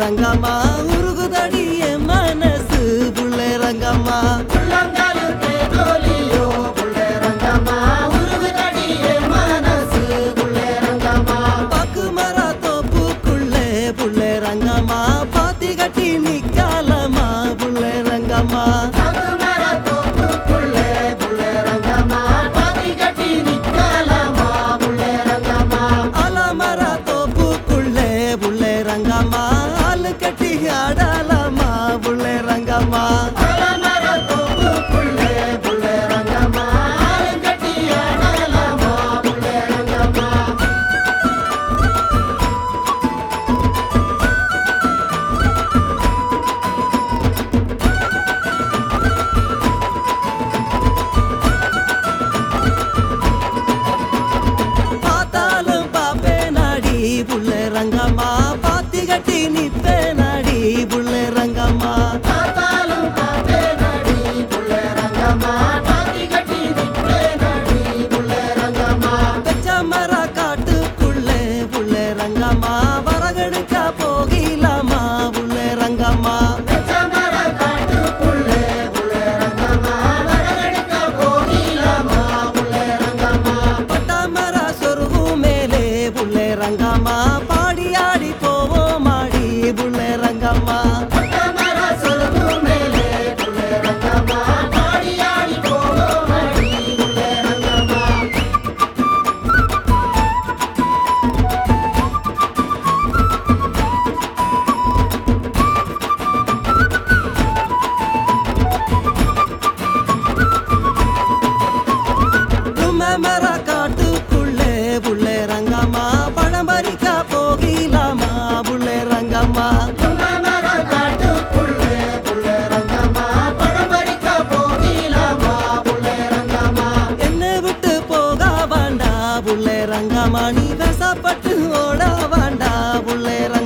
ரங்கம்மா உருகுதடி என் மனசு புள்ள ரங்கம்மா உள்ளங்காலு தேதோலியோ புள்ளே ரங்கம்மா உருகுதடி என் மனசு புள்ளே ரங்கம்மா பாக்கு மரா தோப்புக்குள்ளே புள்ள ரங்கம்மா பாத்தி கட்டி நிக்காலமா புள்ள ரங்கம்மா சதுமர தோப்புக்குள்ளே புள்ளே ரங்கம்மா பாத்தி கட்டி நிக்கலாமா புள்ளே ரங்கம்மா அலமரா தோப்புக்குள்ளே புள்ள ரங்கம்மா ஆளு கட்டி ஆடலாமா புள்ள ரங்கம்மா அலமர தோப்புக்குள்ளே புள்ளே ரங்கம்மா ஆளு கட்டி ஆடலாமா புள்ளே ரங்கம்மா பார்த்தாலும் பாப்பே நாடி புள்ள ரங்கம்மா பாத்தி கட்டி நிப்பே நாடி புள்ள ரங்கம்மா பார்த்தாலும் பாப்பே நடி புள்ளே ரங்கம்மா பாத்தி கட்டி நிப்பே நடி புள்ளே ரங்கம்மா பெச்சமர காட்டுக்குள்ளே புள்ள ரங்கம்மா வரகெடுக்க போகிலாமா புள்ள ரங்கம்மா சமர காட்டுக்குள்ளே புள்ளே ரங்கம்மா வரகெடுக்க போகிலாமா புள்ளே ரங்கம்மா பட்டாமர சொருகு மேலே புள்ள ரங்கம்மா பாடி ஆடி போவோம் ஆடி புள்ள ரங்கம்மா சமர சொலுகு மேலே புள்ளே ரங்கம்மா பாடி ஆடி போவோம் அடி புள்ளே ரங்கம்மா தும்மமர காட்டுக்குள்ளே புள்ள ரங்கம்மா பழம் பறிக்க போகிலாமா புள்ள ரங்கம்மா சமர காட்டுக்குள்ளே புள்ளே ரங்கம்மா பழம் பறிக்க போகிலாமா புள்ளே ரங்கம்மா என்னை விட்டு போக வேண்டா புள்ள ரங்கம்மா நீ கசப்பட்டு ஓட வேண்டா புள்ள ரங்கம்மா